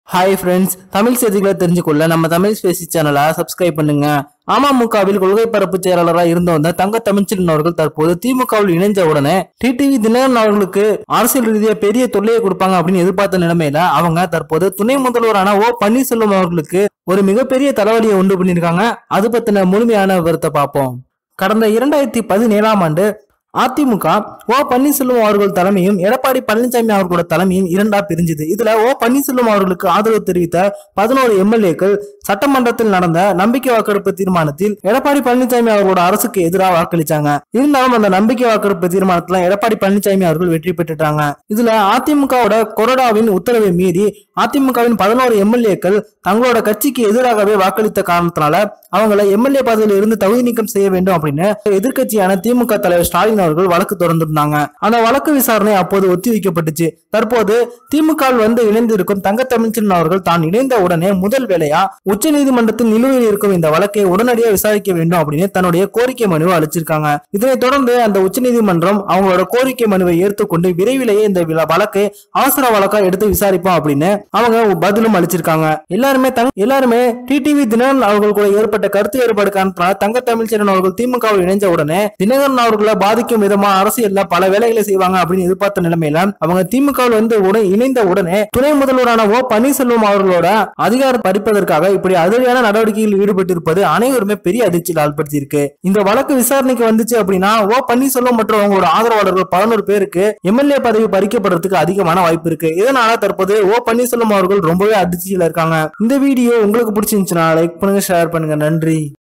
hi friends Tamil செய்திகளை தெரிஞ்சுக்கொள்ள நம்ம Tamil Spacey சேனலை சப்ஸ்கிரைப் பண்ணுங்க அமமுகவில் கொள்கை பரப்பு செயலாளராக இருந்து வந்த தங்க தமிழ்ச்செல்வன் அவர்கள் தற்போது திமுகவில் இணைஞ்ச உடனே டிடிவி தினகரன் அவர்களுக்கு அரசியல் ரீதியா பெரிய தொல்லையை கொடுப்பாங்க அப்படின்னு எதிர்பார்த்த நிலைமையில அவங்க தற்போது துணை முதல்வரான ஓ பன்னீர்செல்வம் அவர்களுக்கு ஒரு மிகப்பெரிய தலைவலியை உண்டு பண்ணியிருக்காங்க அது பத்தின முழுமையான விவரத்தை பார்ப்போம் கடந்த இரண்டாயிரத்தி பதினேழாம் ஆண்டு அதிமுக ஓ பன்னீர்செல்வம் அவர்கள் தலைமையும் எடப்பாடி பழனிசாமி அவர்களோட தலைமையும் இரண்டா பிரிஞ்சுது இதுல ஓ பன்னீர்செல்வம் அவர்களுக்கு ஆதரவு தெரிவித்த பதினோரு எம்எல்ஏக்கள் சட்டமன்றத்தில் நடந்த நம்பிக்கை வாக்கெடுப்பு தீர்மானத்தில் எடப்பாடி பழனிசாமி அவர்களோட அரசுக்கு எதிராக வாக்களிச்சாங்க இருந்தாலும் அந்த நம்பிக்கை வாக்கெடுப்பு தீர்மானத்துல எடப்பாடி பழனிசாமி அவர்கள் வெற்றி பெற்றுட்டாங்க இதுல அதிமுகவோட கொறடாவின் உத்தரவை மீறி அதிமுகவின் பதினோரு எம்எல்ஏக்கள் தங்களோட கட்சிக்கு எதிராகவே வாக்களித்த காரணத்தினால அவங்கள எம்எல்ஏ பதவியில இருந்து தகுதி நீக்கம் செய்ய வேண்டும் அப்படின்னு எதிர்க்கட்சியான திமுக தலைவர் ஸ்டாலின் அவர்கள் வழக்கு தொடர்ந்திருந்தாங்க அந்த வழக்கு விசாரணை அப்போது ஒத்தி வைக்கப்பட்டுச்சு தற்போது திமுகவில் வந்து இணைந்திருக்கும் தங்க தமிழ்ச்செல்வன் அவர்கள் தான் இணைந்த உடனே முதல் வேலையா உச்ச நீதிமன்றத்தில் நிலுவையில் இருக்கும் இந்த வழக்கை உடனடியாக விசாரிக்க வேண்டும் அப்படின்னு தன்னுடைய கோரிக்கை மனுவை அளிச்சிருக்காங்க இதனைத் தொடர்ந்து அந்த உச்ச நீதிமன்றம் அவங்களோட கோரிக்கை மனுவை ஏற்றுக்கொண்டு விரைவிலேயே இந்த வில- வழக்கை அவசர வழக்கா எடுத்து விசாரிப்போம் அப்படின்னு அவங்க பதிலும் அளிச்சிருக்காங்க எல்லாருமே தங் எல்லாருமே டிடிவி தினகரன் அவர்கள் கூட ஏற்பட்ட கருத்து வேறுபாடு காரணத்தினால தங்க தமிழ்ச்செல்வன் அவர்கள் திமுகவில் இணைஞ்ச உடனே தினகரன் அவர்களை பாதிக்கும் விதமா அரசியல்ல பல வேலைகளை செய்வாங்க அப்படின்னு எதிர்பார்த்த நிலைமையில அவங்க திமுகவில் வந்து உடனே இணைந்த உடனே துணை முதல்வரான ஓ பன்னீர்செல்வம் அவர்களோட அதிகாரம் பறிப்பதற்காக இப்படி அதிரடியான நடவடிக்கையில் ஈடுபட்டிருப்பது அனைவருமே பெரிய அதிர்ச்சியில் ஆள்படுத்தியிருக்கு இந்த வழக்கு விசாரணைக்கு வந்துச்சு அப்படின்னா ஓ பன்னீர்செல்வம் மற்றும் அவங்களோட ஆதரவாளர்கள் பதினோரு பேருக்கு எம்எல்ஏ பதவி பறிக்கப்படுறதுக்கு அதிகமான வாய்ப்பு இருக்கு இதனால தற்போது ஓ பன்னீர்செல்வம் அவர்கள் ரொம்பவே அதிர்ச்சியில இருக்காங்க இந்த வீடியோ உங்களுக்கு பிடிச்சிருந்துச்சுன்னா லைக் பண்ணுங்க ஷேர் பண்ணுங்க நன்றி